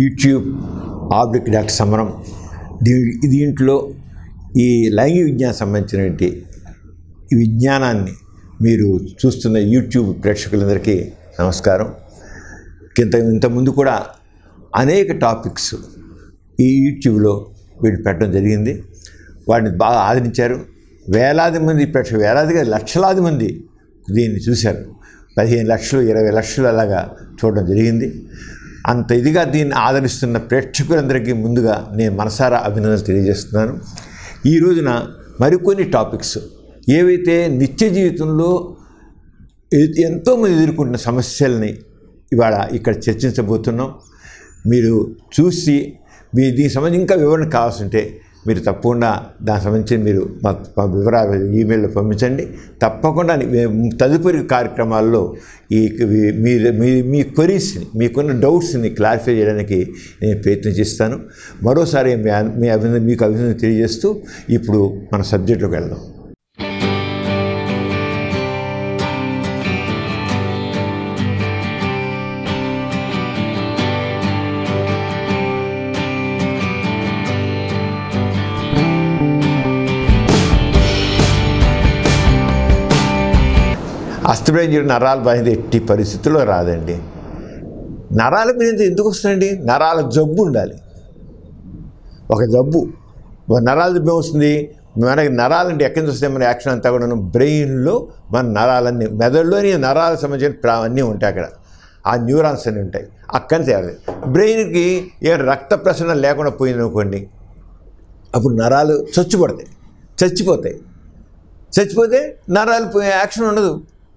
YouTube oblique doctor సమరం దీ దీంట్లో ఈ లైంగిక విజ్ఞానం సంబంధించినటువంటి ఈ విజ్ఞానాన్ని మీరు చూస్తున్న యూట్యూబ్ ప్రేక్షకులందరికీ నమస్కారం ఇంత ఇంతకుముందు కూడా అనేక టాపిక్స్ ఈ యూట్యూబ్లో వీళ్ళు పెట్టడం జరిగింది వాటిని బాగా ఆదరించారు వేలాది మంది ప్రేక్షకులు వేలాదిగా లక్షలాది మంది దీన్ని చూశారు పదిహేను లక్షలు ఇరవై లక్షలు అలాగా చూడడం జరిగింది అంత ఇదిగా దీన్ని ఆదరిస్తున్న ప్రేక్షకులందరికీ ముందుగా నేను మనసారా అభినందనలు తెలియజేస్తున్నాను ఈ రోజున మరికొన్ని టాపిక్స్ ఏవైతే నిత్య జీవితంలో ఎ- ఎంతోమంది ఎదుర్కొంటున్న సమస్యల్ని ఇవాళ ఇక్కడ చర్చించబోతున్నాం మీరు చూసి మీ దీనికి సంబంధించి ఇంకా వివరణ కావాల్సి ఉంటే మీరు తప్పకుండా దానికి సంబంధించి మీరు మాకు మా వివరాలు ఈమెయిల్లో పంపించండి తప్పకుండా మేము తదుపరి కార్యక్రమాల్లో ఈ ఈ- మీరు మీ మీ క్వరీస్ని మీకున్న డౌట్స్ని క్లారిఫై చేయడానికి నేను ప్రయత్నం చేస్తాను మరోసారి మీ అన్- మీ అభినందన మీకు అభినందన తెలియజేస్తూ ఇప్పుడు మన సబ్జెక్టులోకి వెళ్దాం అస్తమయం నరాల బాధ్యత ఎట్టి పరిస్థితుల్లో రాదండి నరాల మీద ఎందుకు వస్తుందండి నరాల జబ్బు ఉండాలి ఒక జబ్బు ఒక నరాల జబ్బు ఏమొస్తుంది మనకి నరాలంటే ఎక్కడి నుంచి వస్తాయి మన యాక్షన్ అంతా కూడా బ్రెయిన్లో మన నరాలన్నీ మెదడులోని నరాలకు సంబంధించిన ప్రా- అన్నీ ఉంటాయి అక్కడ ఆ న్యూరాన్స్ అన్నీ ఉంటాయి అక్కడి నుంచి తయారు బ్రెయిన్కి ఏ రక్త ప్రసరణ లేకుండా పోయింది అనుకోండి అప్పుడు నరాలు చచ్చిపడతాయి చచ్చిపోతాయి చచ్చిపోతే నరాలు పోయే యాక్షన్ ఉండదు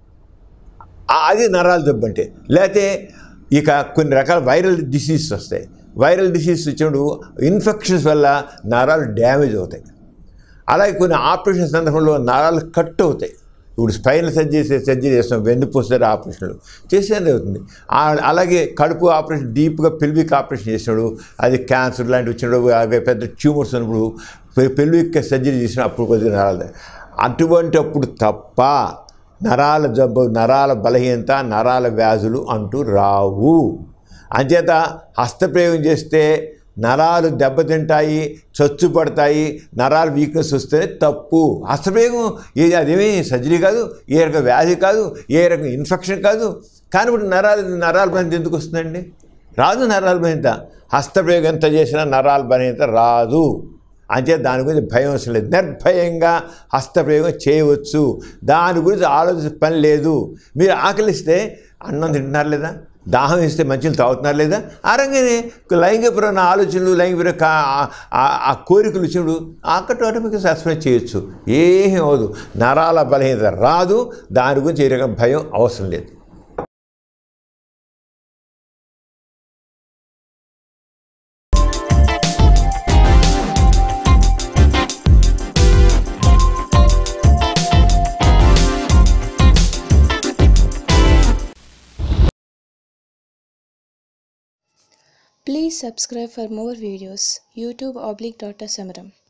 ఆ- అది నరాల జబ్బు అంటే లేకపోతే ఇక కొన్ని రకాల వైరల్ డిసీజెస్ వస్తాయి వైరల్ డిసీజ్ వచ్చినప్పుడు ఇన్ఫెక్షన్స్ వల్ల నరాలు డ్యామేజ్ అవుతాయి అలాగే కొన్ని ఆపరేషన్ సందర్భంలో నరాలు కట్ అవుతాయి ఇప్పుడు స్పైనల్ సర్జరీ సర్జరీ చేస్తాం వెన్నుపూసల ఆపరేషన్లు చేసేది అవుతుంది ఆ- అలాగే కడుపు ఆపరేషన్ డీప్గా పెల్విక్ ఆపరేషన్ చేసినప్పుడు అది క్యాన్సర్ లాంటివి వచ్చినప్పుడు అలాగే పెద్ద ట్యూమర్స్ ఉన్నప్పుడు పెల్విక్ సర్జరీ చేసినప్పుడు అప్పుడు కొద్దిగా నరాలు అటువంటి అప్పుడు తప్ప నరాల జబ్బు నరాల బలహీనత నరాల వ్యాధులు అంటూ రావు అంచేత హస్తప్రయోగం చేస్తే నరాలు దెబ్బతింటాయి చచ్చు పడతాయి నరాలు వీక్నెస్ వస్తే తప్పు హస్తప్రయోగం ఏది అదేమీ సర్జరీ కాదు ఏ రకం వ్యాధి కాదు ఏ రకం ఇన్ఫెక్షన్ కాదు కానీ ఇప్పుడు నరాలు నరాల బలహీనత ఎందుకు వస్తుందండి రాదు నరాల బలహీనత హస్తప్రయోగం ఎంత చేసినా నరాల బలహీనత రాదు అంటే దాని గురించి భయం అవసరం లేదు నిర్భయంగా హస్తప్రయోగం చేయవచ్చు దాని గురించి ఆలోచించే పని లేదు మీరు ఆకలిస్తే అన్నం తింటున్నారు లేదా దాహం ఇస్తే మంచిని తాగుతున్నారు లేదా ఆ రంగానే లైంగికపరమైన ఆలోచనలు లైంగికపర కా- ఆ- ఆ కోరికలు వచ్చినప్పుడు అక్కడ ఆటోమేటిక్గా సస్పెండ్ చేయొచ్చు ఏమీ అవదు నరాల బలహీనత రాదు దాని గురించి ఏ రకం భయం అవసరం లేదు Please subscribe for more videos. YouTube oblique Dr. Samaram.